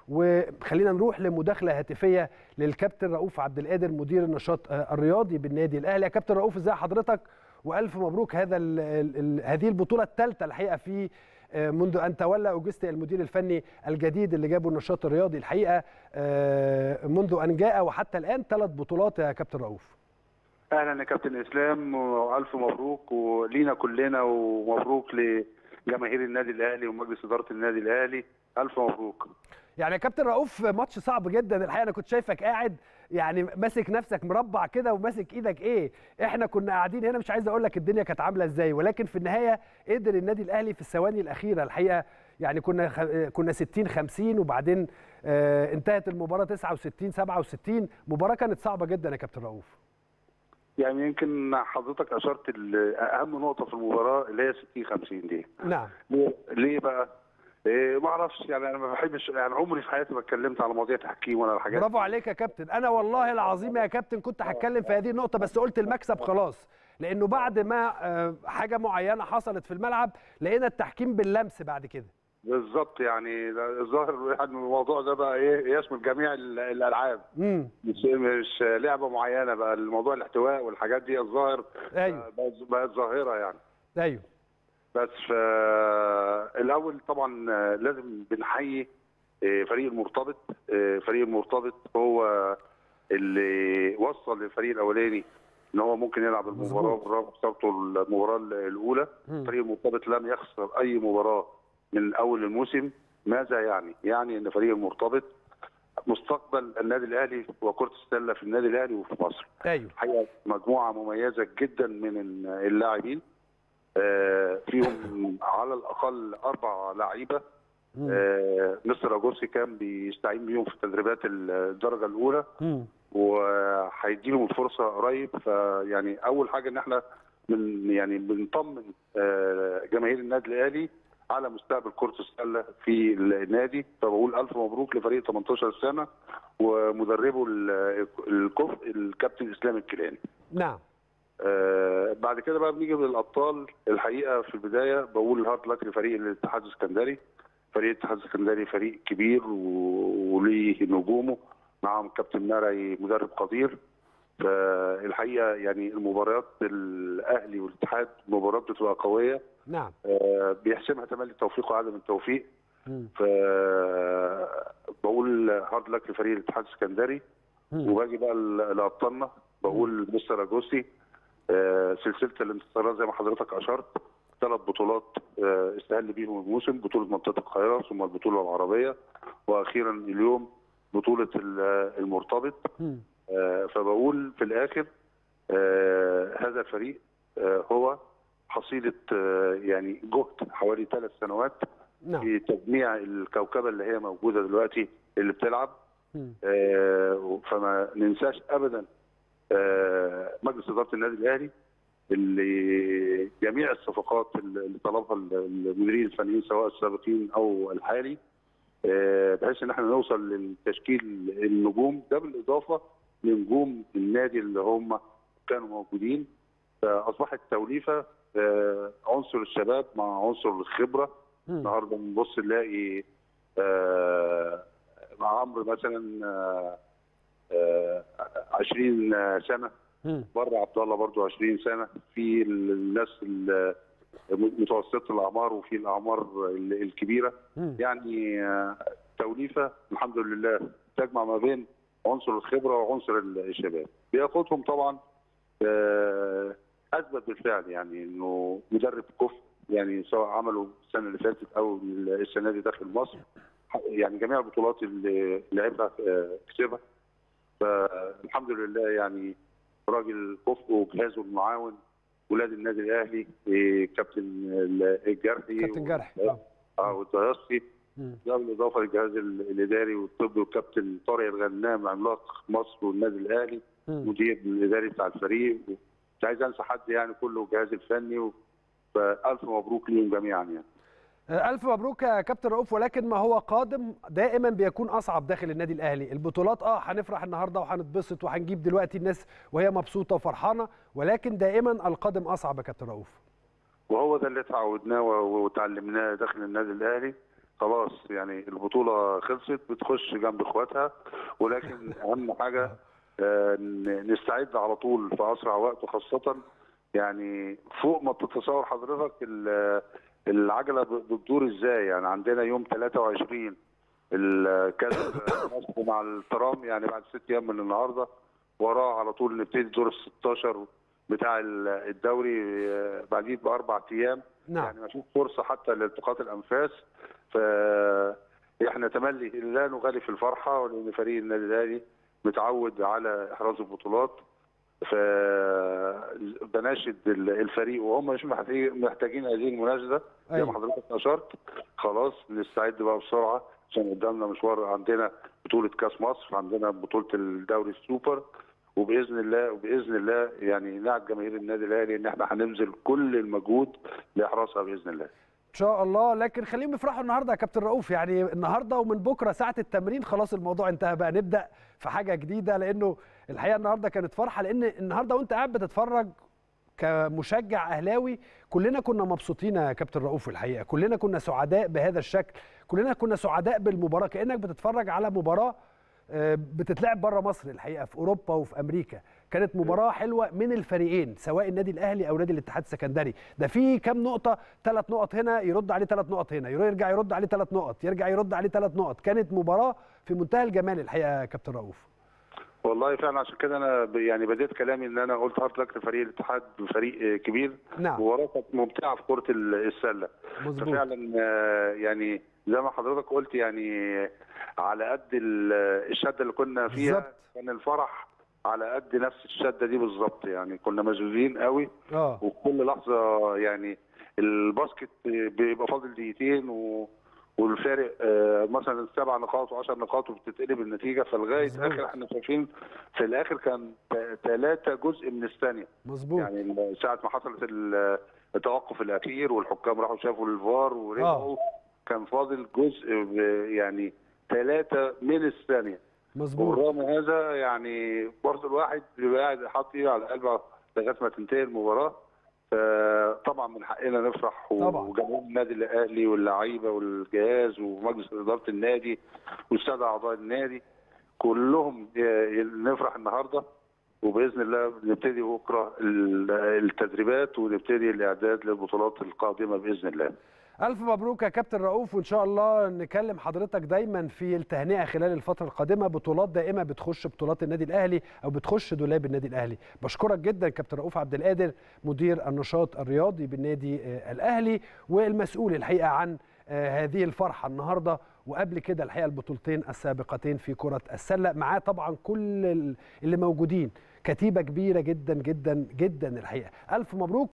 وخلينا نروح لمداخله هاتفيه للكابتن رؤوف عبد القادر مدير النشاط الرياضي بالنادي الاهلي يا كابتن رؤوف ازي حضرتك والف مبروك هذا ال ال هذه البطوله الثالثه الحقيقه في منذ ان تولى اوجستي المدير الفني الجديد اللي جابه النشاط الرياضي الحقيقه منذ ان جاء وحتى الان ثلاث بطولات يا كابتن رؤوف اهلا يا كابتن اسلام والف مبروك ولينا كلنا ومبروك لجماهير النادي الاهلي ومجلس اداره النادي الاهلي الف مبروك يعني يا كابتن رؤوف ماتش صعب جدا الحقيقه انا كنت شايفك قاعد يعني ماسك نفسك مربع كده وماسك ايدك ايه احنا كنا قاعدين هنا مش عايز اقول لك الدنيا كانت عامله ازاي ولكن في النهايه قدر النادي الاهلي في الثواني الاخيره الحقيقه يعني كنا خ... كنا 60 50 وبعدين آه انتهت المباراه 69 67 مباراه كانت صعبه جدا يا كابتن رؤوف يعني يمكن حضرتك اشرت اهم نقطه في المباراه اللي هي 60 50 دي نعم ليه بقى؟ إيه ما اعرفش يعني انا ما بحبش يعني عمري في حياتي ما اتكلمت على مواضيع تحكيم ولا الحاجات برافو عليك يا كابتن انا والله العظيم يا كابتن كنت هتكلم في هذه النقطه بس قلت المكسب خلاص لانه بعد ما حاجه معينه حصلت في الملعب لقينا التحكيم باللمس بعد كده بالظبط يعني الظاهر يعني الموضوع ده بقى ايه يشمل جميع الالعاب مم. مش مش لعبه معينه بقى الموضوع الاحتواء والحاجات دي الظاهر ايوه بقت ظاهره يعني ايوه بس الاول طبعا لازم بنحيي فريق المرتبط فريق المرتبط هو اللي وصل للفريق الاولاني ان هو ممكن يلعب المباراه بالرغم خسارته المباراه الاولى مم. فريق المرتبط لم يخسر اي مباراه من اول الموسم ماذا يعني؟ يعني ان فريق المرتبط مستقبل النادي الاهلي وكره السله في النادي الاهلي وفي مصر. ايوه الحقيقه مجموعه مميزه جدا من اللاعبين آه فيهم على الاقل اربع لعيبه آه مستر اجورسي كان بيستعين بيهم في تدريبات الدرجه الاولى وهيديهم الفرصه قريب فيعني اول حاجه ان احنا من يعني بنطمن آه جماهير النادي الاهلي على مستقبل كره السله في النادي فبقول الف مبروك لفريق 18 سنه ومدربه الكفء الكابتن اسلام الكيلاني. نعم. آه بعد كده بقى بنيجي للابطال الحقيقه في البدايه بقول هارد لك لفريق الاتحاد السكندري فريق الاتحاد السكندري فريق كبير وليه نجومه معاهم كابتن مرعي مدرب قدير فالحقيقه يعني المباريات الاهلي والاتحاد مباريات بتبقى قويه نعم آه بيحسمها تملي التوفيق وعدم التوفيق ف بقول هارد لك لفريق الاتحاد السكندري وباجي بقى لابطالنا بقول مستر اجوستي آه سلسله الانتصارات زي ما حضرتك اشرت ثلاث بطولات آه استهل بيهم الموسم بطوله منطقه القاهره ثم البطوله العربيه واخيرا اليوم بطوله المرتبط آه فبقول في الاخر هذا الفريق هو حصيله يعني جهد حوالي ثلاث سنوات نعم. في تجميع الكوكبه اللي هي موجوده دلوقتي اللي بتلعب فما ننساش ابدا مجلس اداره النادي الاهلي اللي جميع الصفقات اللي طلبها المديرين الفنيين سواء السابقين او الحالي بحيث ان احنا نوصل للتشكيل النجوم ده بالاضافه لنجوم النادي اللي هم كانوا موجودين فاصبحت توليفه عنصر الشباب مع عنصر الخبره النهارده بنبص نلاقي مع عمرو مثلا 20 سنه بره عبد الله برضه 20 سنه في الناس متوسطه الاعمار وفي الاعمار الكبيره يعني توليفه الحمد لله تجمع ما بين عنصر الخبره وعنصر الشباب بياخدهم طبعا اثبت بالفعل يعني انه مدرب كفء يعني سواء عمله السنه اللي فاتت او السنه دي داخل مصر يعني جميع البطولات اللي لعبها كسبها فالحمد لله يعني راجل كفء وجهازه المعاون ولاد النادي الاهلي كابتن الجرحي كابتن جرحي اه والدياسي ده بالاضافه للجهاز الاداري والطبي والكابتن طارق الغنام عملاق مصر والنادي الاهلي مدير الاداري بتاع الفريق مش عايز انسى حد يعني كله الجهاز الفني فالف مبروك ليهم جميعا يعني ألف مبروك يا كابتن رؤوف ولكن ما هو قادم دائما بيكون أصعب داخل النادي الأهلي، البطولات أه هنفرح النهارده وهنتبسط وهنجيب دلوقتي الناس وهي مبسوطة وفرحانة ولكن دائما القادم أصعب يا كابتن رؤوف. وهو ده اللي اتعودناه وتعلمناه داخل النادي الأهلي خلاص يعني البطوله خلصت بتخش جنب اخواتها ولكن اهم حاجه آه، ن- نستعد على طول في اسرع وقت وخاصه يعني فوق ما تتصور حضرتك ال- العجله ب- بتدور ازاي يعني عندنا يوم 23 الكاس مصر مع الترام يعني بعد ست ايام من النهارده وراه على طول نبتدي دور ال 16 بتاع ال- الدوري آه، بعديه باربع ايام نعم يعني ما فيش فرصه حتى لالتقاط الانفاس ف احنا تملي لا نغالي في الفرحه لان فريق النادي الاهلي متعود على احراز البطولات فبناشد الفريق وهم مش محتاجين محتاجين هذه المناشده زي أيوة. ما حضرتك اشرت خلاص نستعد بقى بسرعه عشان قدامنا مشوار عندنا بطوله كاس مصر عندنا بطوله الدوري السوبر وباذن الله وباذن الله يعني نعد جماهير النادي الاهلي ان احنا هنبذل كل المجهود لاحرازها باذن الله. ان شاء الله لكن خليهم يفرحوا النهارده يا كابتن رؤوف يعني النهارده ومن بكره ساعه التمرين خلاص الموضوع انتهى بقى نبدا في حاجه جديده لانه الحقيقه النهارده كانت فرحه لان النهارده وانت قاعد بتتفرج كمشجع اهلاوي كلنا كنا مبسوطين يا كابتن رؤوف الحقيقه كلنا كنا سعداء بهذا الشكل كلنا كنا سعداء بالمباراه كانك بتتفرج على مباراه آه، بتتلعب بره مصر الحقيقه في اوروبا وفي امريكا كانت مباراه حلوه من الفريقين سواء النادي الاهلي او نادي الاتحاد السكندري ده في كام نقطه ثلاث نقط هنا يرد عليه ثلاث نقط هنا يرجع يرد عليه ثلاث نقط يرجع يرد عليه ثلاث نقط كانت مباراه في منتهى الجمال الحقيقه يا كابتن رؤوف والله فعلا عشان كده انا ب- يعني بديت كلامي ان انا قلت هارد لك فريق الاتحاد فريق آه، كبير نعم مباراه كانت ممتعه في كره ال- السله مظبوط ففعلا آه، يعني زي ما حضرتك قلت يعني على قد ال- الشده اللي كنا فيها بالظبط. كان الفرح على قد نفس الشده دي بالظبط يعني كنا مشغولين قوي اه وفي كل لحظه يعني الباسكت بيبقى فاضل دقيقتين و والفارق آه، مثلا سبع نقاط و10 نقاط وبتتقلب النتيجه فلغايه مظبوط. اخر احنا شايفين في الاخر كان ثلاثه جزء من الثانيه مظبوط يعني ساعه ما حصلت ال- التوقف الاخير والحكام راحوا شافوا الفار ورجعوا كان فاضل جزء ب- يعني ثلاثه من الثانيه مظبوط ورغم هذا يعني برضه الواحد بيبقى قاعد حاطط ايده على قلبه لغايه ما تنتهي المباراه فطبعا من حقنا نفرح و- طبعا. وجمهور النادي الاهلي واللعيبه والجهاز ومجلس اداره النادي والساده اعضاء النادي كلهم ي- نفرح النهارده وباذن الله نبتدي بكره ال- التدريبات ونبتدي الاعداد للبطولات القادمه باذن الله. ألف مبروك يا كابتن رؤوف وإن شاء الله نكلم حضرتك دايما في التهنئة خلال الفترة القادمة بطولات دائمة بتخش بطولات النادي الأهلي أو بتخش دولاب النادي الأهلي بشكرك جدا كابتن رؤوف عبد القادر مدير النشاط الرياضي بالنادي آه، الأهلي والمسؤول الحقيقة عن آه، هذه الفرحة النهاردة وقبل كده الحقيقة البطولتين السابقتين في كرة السلة معاه طبعا كل ال- اللي موجودين كتيبة كبيرة جدا جدا جدا الحقيقة ألف مبروك